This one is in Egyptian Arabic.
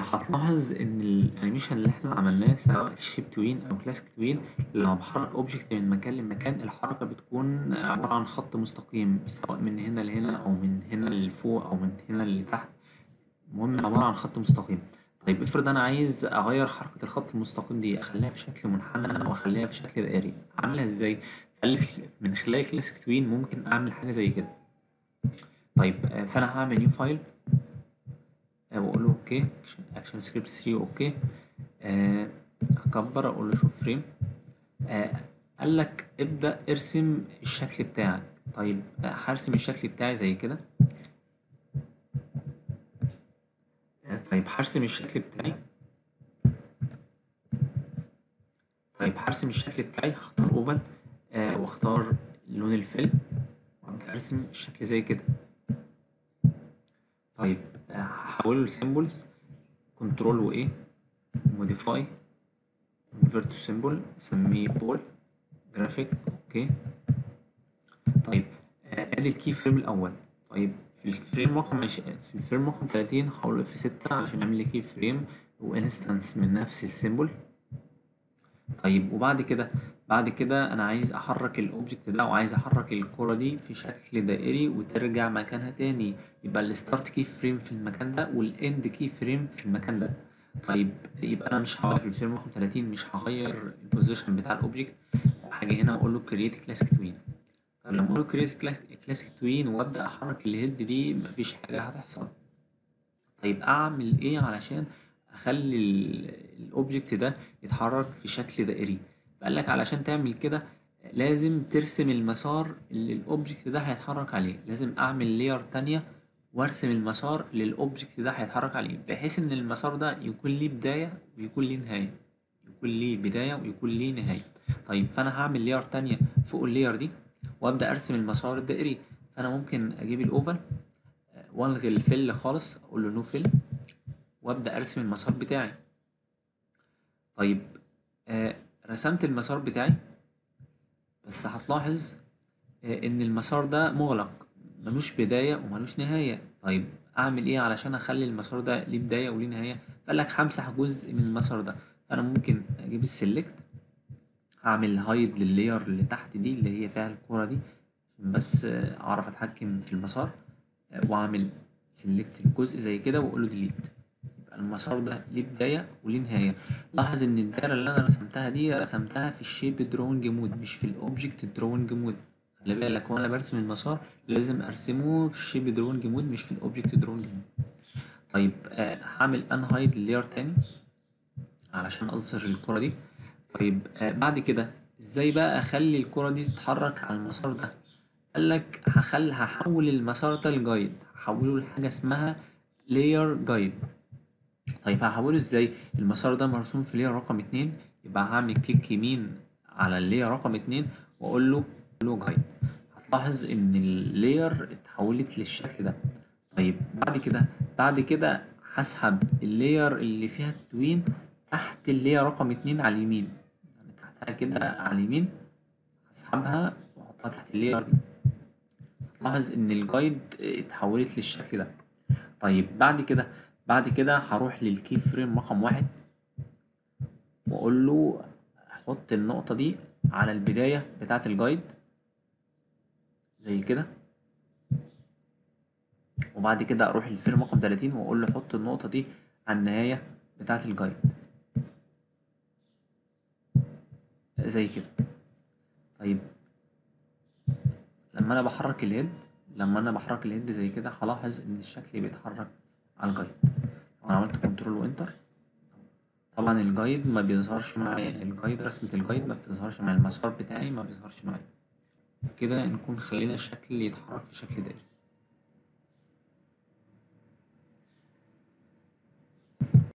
هتلاحظ إن الأنيميشن اللي احنا عملناه سواء الشيب توين أو كلاسيك توين لما بحرك أوبجكت من مكان لمكان الحركة بتكون عبارة عن خط مستقيم سواء من هنا لهنا أو من هنا لفوق أو من هنا لتحت المهم عبارة عن خط مستقيم طيب افرض أنا عايز أغير حركة الخط المستقيم دي أخليها في شكل منحنى أو أخليها في شكل دائري أعملها ازاي؟ فقالك من خلال كلاسيك توين ممكن أعمل حاجة زي كده طيب فأنا هعمل نيو فايل واقول له اوكي اكشن سكريبت 3 اوكي آه هكبر اقول له شوف فريم آه قال لك ابدا ارسم الشكل بتاعك طيب آه هرسم الشكل بتاعي زي كده آه طيب هرسم الشكل بتاعي طيب هرسم الشكل بتاعي هختار اوفال آه واختار لون الفيل وابدا ارسم الشكل زي كده طيب هحوله لسيمبلز كنترول وايه موديفاي convert to symbol اسميه بول جرافيك اوكي طيب ادي الكي فريم الاول طيب في الفريم رقم عش... في الفريم رقم 30 هقول اف 6 عشان اعمل لي كي فريم وانستنس من نفس السيمبل طيب وبعد كده بعد كده انا عايز احرك الاوبجكت ده وعايز احرك الكرة دي في شكل دائري وترجع مكانها تاني يبقى الستارت كي فريم في المكان ده والاند كي فريم في المكان ده طيب يبقى انا مش هغير في الفريم رقم 30 مش هغير البوزيشن بتاع الاوبجكت هاجي هنا اقول له كرييت كلاسيك توين طب لما اقول له كرييت كلاسيك توين وابدا احرك الهيد دي مفيش حاجه هتحصل طيب اعمل ايه علشان اخلي الاوبجكت ده يتحرك في شكل دائري فقال لك علشان تعمل كده لازم ترسم المسار اللي الاوبجكت ده هيتحرك عليه لازم اعمل لاير تانية وارسم المسار اللي الاوبجكت ده هيتحرك عليه بحيث ان المسار ده يكون ليه بداية ويكون ليه نهاية يكون ليه بداية ويكون ليه نهاية طيب فانا هعمل لاير تانية فوق اللاير دي وابدا ارسم المسار الدائري فانا ممكن اجيب الاوفل والغي الفل خالص اقول له نو فيل وابدا ارسم المسار بتاعي طيب آه رسمت المسار بتاعي بس هتلاحظ آه ان المسار ده مغلق ملوش بداية وملوش نهاية طيب اعمل ايه علشان اخلي المسار ده ليه بداية وليه نهاية فقال لك همسح جزء من المسار ده فانا ممكن اجيب السلكت هعمل هايد لللاير اللي تحت دي اللي هي فيها الكورة دي عشان بس آه اعرف اتحكم في المسار واعمل سلكت الجزء زي كده واقول له ديليت المسار ده ليه بداية وليه نهاية لاحظ ان الدايرة اللي انا رسمتها دي رسمتها في الشيب دروينج مود مش في الاوبجكت دروينج مود خلي بالك وانا برسم المسار لازم ارسمه في الشيب دروينج مود مش في الاوبجكت دروينج مود طيب آه هعمل ان هايد لاير تاني علشان اظهر الكرة دي طيب آه بعد كده ازاي بقى اخلي الكرة دي تتحرك على المسار ده قال لك هخل هحول المسار ده لجايد هحوله لحاجة اسمها لاير جايد طيب هحوله ازاي المسار ده مرسوم في لاير رقم اتنين يبقى هعمل كليك يمين على اللاير رقم اتنين واقول له له جايد هتلاحظ ان اللاير اتحولت للشكل ده طيب بعد كده بعد كده هسحب اللاير اللي فيها التوين تحت اللاير رقم اتنين على اليمين يعني تحتها كده على اليمين هسحبها واحطها تحت اللاير دي هتلاحظ ان الجايد اتحولت للشكل ده طيب بعد كده بعد كده هروح للكي فريم رقم واحد واقول له احط النقطة دي على البداية بتاعة الجايد زي كده وبعد كده اروح للفريم رقم 30 واقول له حط النقطة دي على النهاية بتاعة الجايد زي كده طيب لما انا بحرك الهيد لما انا بحرك الهيد زي كده هلاحظ ان الشكل بيتحرك على الجايد انا عملت كنترول وانتر طبعا الجايد ما بيظهرش معايا الجايد رسمة الجايد ما بتظهرش معايا المسار بتاعي ما بيظهرش معايا كده نكون خلينا الشكل يتحرك في شكل دائري